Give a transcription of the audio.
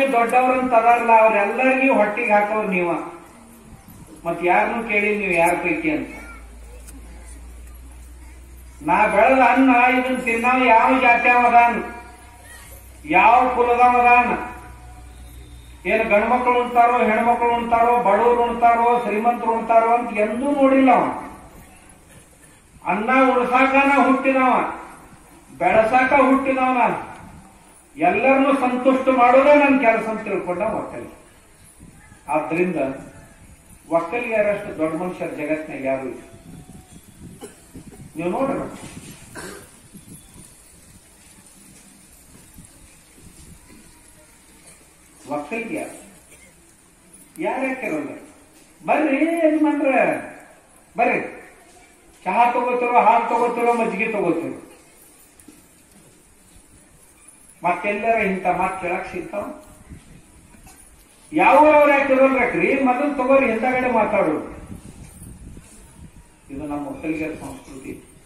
ದೊಡ್ಡವ್ರಂತ ಅದಾರಲ್ಲ ಅವ್ರೆಲ್ಲರಿಗೂ ಹೊಟ್ಟಿಗೆ ಹಾಕೋರು ನೀವ ಮತ್ ಯಾರನ್ನೂ ಕೇಳಿ ನೀವು ಯಾರ ಪೈಕಿ ಅಂತ ನಾ ಬೆಳೆದ ಅನ್ನ ಇದನ್ನ ತಿನ್ನಾವ ಯಾವ ಜಾತ್ಯಾವ ಅದಾನ ಯಾವ ಕುಲದವ ಅದಾನ ಏನು ಗಂಡ್ಮಕ್ಳು ಉಣ್ತಾರೋ ಹೆಣ್ಮಕ್ಳು ಉಣ್ತಾರೋ ಬಡವರು ಉಣ್ತಾರೋ ಶ್ರೀಮಂತರು ಉಣ್ತಾರೋ ಅಂತ ಎಂದೂ ನೋಡಿಲ್ಲ ಅವ ಅನ್ನ ಉಡ್ಸಾಕನ ಹುಟ್ಟಿದವ ಬೆಳಸಾಕ ಹುಟ್ಟಿದವ ನಾನು ಎಲ್ಲರನ್ನೂ ಸಂತುಷ್ಟ ಮಾಡೋದೇ ನನ್ನ ಕೆಲಸ ಅಂತ ತಿಳ್ಕೊಂಡ ಒಕ್ಕಲಿ ಆದ್ರಿಂದ ಒಕ್ಕಲಿಗರಷ್ಟು ದೊಡ್ಡ ಮನುಷ್ಯರ ಜಗತ್ತಿನಾಗ ಯಾರು ಇಲ್ಲ ನೀವು ನೋಡ್ರಿ ಒಕ್ಕಲಿಗೆ ಯಾರು ಯಾರು ಯಾಕಿರಲ್ಲ ಬರ್ರಿ ಯಜಮಾನ್ರ ಬರ್ರಿ ಚಹಾ ತಗೋತಿರೋ ಹಾಲು ತಗೋತಿರೋ ಮಜ್ಜಿಗೆ ತಗೋತಿರೋ ಮತ್ತೆಲ್ಲರ ಇಂಥ ಮಾತು ಕೇಳಕ್ ಸಿಗ್ತಾವ ಯಾವ ಅವ್ರು ಯಾಕಿರೋಲ್ರಿ ಮೊದಲು ತಗೋರಿ ಹಿಂದಗಡೆ ಮಾತಾಡೋದು ಇದು ನಮ್ಮ ಒಕ್ಕಲಿಗರ ಸಂಸ್ಕೃತಿ